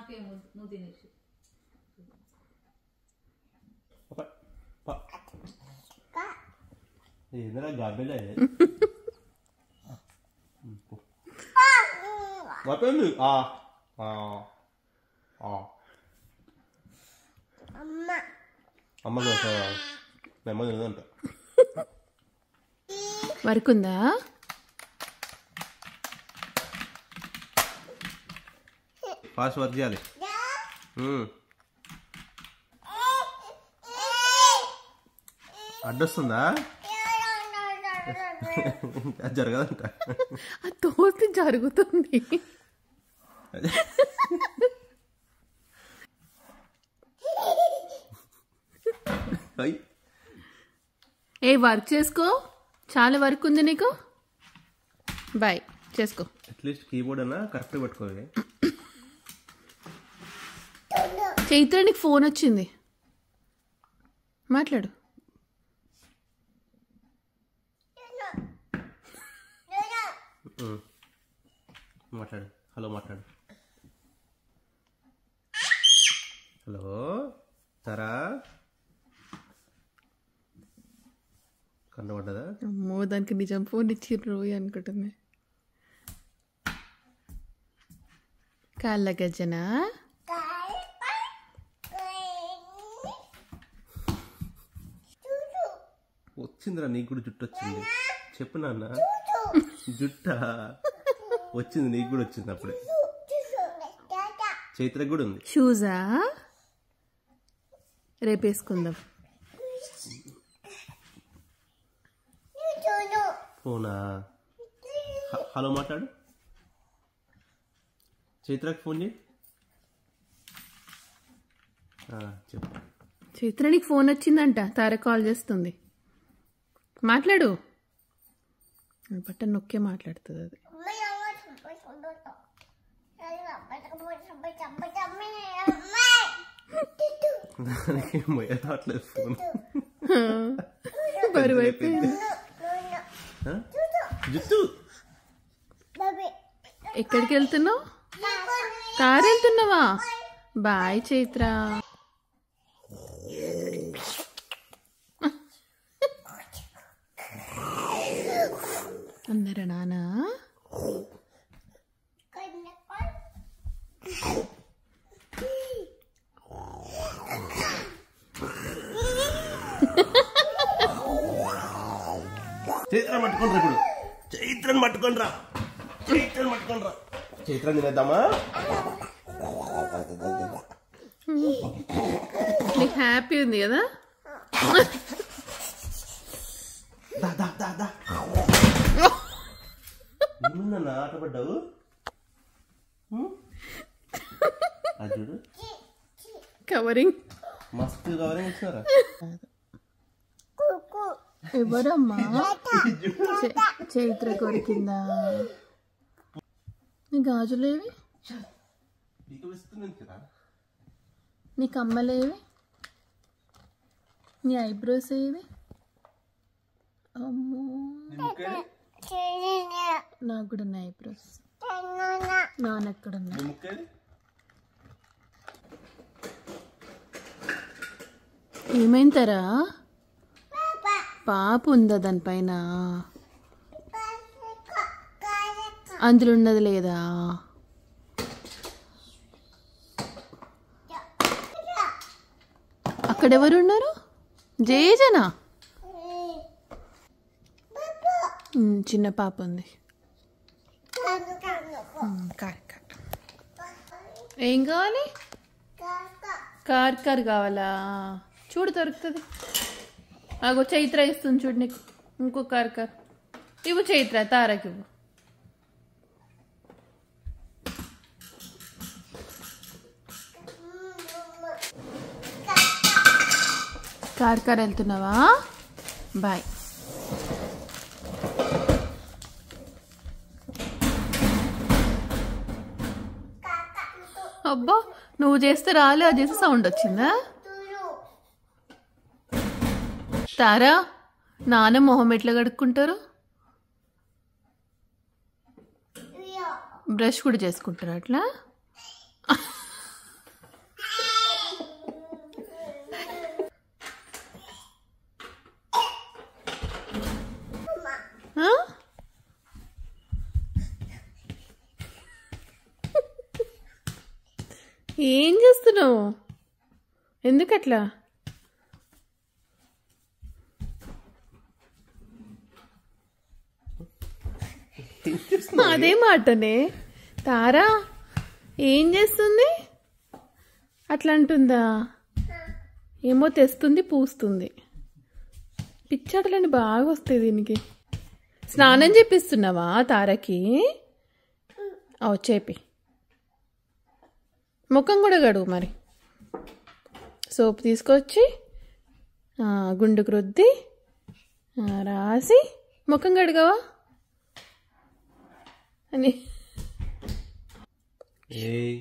నాకేమో నువ్వు తినేసి ఒక ప- ఏందిరా గాబెలే వాపేంది ఆ ఆ ఆ అమ్మ దోశ నెమ్మ తినదంట వర్క్ ఉందా ఫాస్ట్ వర్క్ చేయాలి ఉమ్. అడ్డొస్తుందా అది జరగదంట ఆ తోటి జరుగుతుంది అయ్ ఏ వర్క్ చేసుకో చాలా వర్క్ ఉంది నీకు బాయ్ చేసుకో అట్లీస్ట్ కీబోర్డ్ అన్నా కరెక్ట్ పెట్టుకోవాలి చైత్ర నీకు ఫోన్ వచ్చింది మాట్లాడు ఉమ్. మాట్లాడు హలో మాట్లాడు హలో సరా కన్నబడ్డదా అమ్మో దానికి నిజం ఫోన్ ఇచ్చిర్రు అనుకుంటుంది కాళ్ళ గజ్జన వచ్చిందిరా నీకు కూడా జుట్టు వచ్చింది చెప్పు నాన్న జుట్ట వచ్చింది నీకు కూడా వచ్చింది అప్పుడే చైత్రకు కూడా ఉంది షూజా రేపు వేసుకుందాం ఫోనా హ- హలో మాట్లాడు చైత్రకు ఫోన్ చేయి ఆ, చెప్పు చైత్ర నీకు ఫోన్ వచ్చిందంట తార కాల్ చేస్తుంది మాట్లాడు బట్టన్ నొక్కే మాట్లాడుతుంది అది దానికి మొయ్య రావట్లేదు ఫోన్ బరువు అయిపోయింది ఆ? జుట్టు ఎక్కడికి వెళ్తున్నావు కారు వెళ్తున్నావా బాయ్ చైత్ర అందరా నానా చైత్రని పట్టుకొని రా ఇప్పుడు చైత్రని పట్టుకొని రా చైత్రని పట్టుకొని రా చైత్రని తినేద్దామా నీకు హ్యాపీ ఉంది కదా దా దా దా దా ఏముందన్నా ఆట పడ్డావు హ్మ్? అది చూడు కవరింగ్ మస్తు కవరింగ్ ఇచ్చినారా ఎవరమ్మా చై- చైత్ర కొరికిందా నీ గాజులేవి నీకు ఇస్తుంది కదా నీ కమ్మలేవి నీ ఐబ్రోస్ ఏవి అమ్మో నాకు కూడా ఉన్నాయి ఐబ్రోస్ నాన్నెక్కడ ఉన్నాయి నీ ముక్కేది ఏమైందరా పాప ఉందా దానిపైన అందులో ఉన్నది లేదా అక్కడెవరు ఉన్నారు జేజనా ఉమ్, చిన్న పాప ఉంది ఉమ్, కార్ కార్ ఏం కావాలి కార్ కార్ కావాలా చూడు దొరుకుతుంది అగో చైత్ర ఇస్తుంది చూడు నీకు ఇంకో కార్ కార్ ఇవ్వు చైత్ర తారకి ఇవ్వు కార్ కార్ వెళ్తున్నావా బాయ్ అబ్బా నువ్వు చేస్తే రాలే అది చేస్తే సౌండ్ వచ్చిందా తారా నాన్న మొహం ఎట్లా కడుక్కుంటారు బ్రష్ కూడా చేసుకుంటారు అట్లా ఏం చేస్తున్నావు ఎందుకట్లా అదే మాటనే తారా ఏం చేస్తుంది అట్లా అంటుందా ఏమో తెస్తుంది పూస్తుంది పిచ్చాటలని బాగా వస్తాయి దీనికి స్నానం చేపిస్తున్నావా తారకి ఓ చేపి ముఖం కూడా గడువు మరి సోప్ తీసుకొచ్చి ఆ, గుండుకు రుద్ది ఆ, రాసి ముఖం కడగవా అని ఏయ్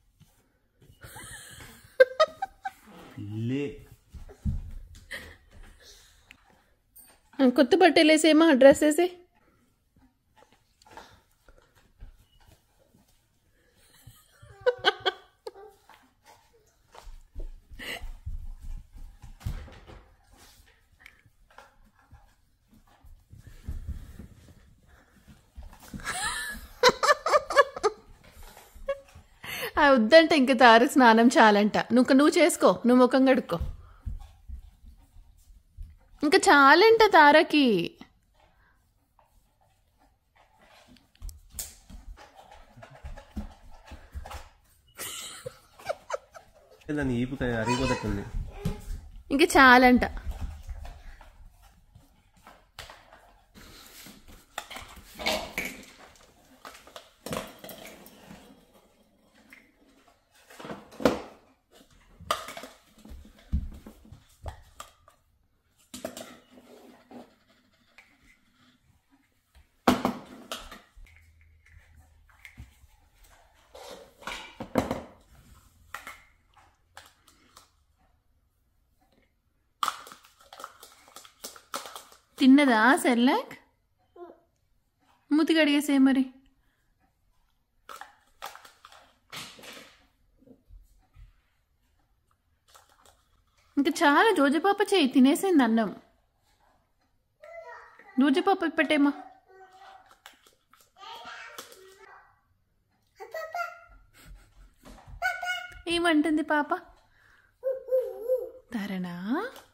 పిల్లే ఆ, కొత్త బట్టలు వేసేమా డ్రెస్ వేసే ఆ వద్దంటే ఇంక తారు స్నానం చాలంట నువ్వు నువ్వు చేసుకో నువ్వు ముఖం కడుక్కో ఇంకా చాలంట తారకి దాన్ని ఈపు అరిగిపోతట్టుంది ఇంకా చాలంట తిన్నదా సెర్లాక్ మూతి కడిగేసే మరి ఇంకా చాలా జోజపాప చేయి తినేసింది అన్నం జోజపాప పెట్టేమా ఏమంటుంది పాప తరణా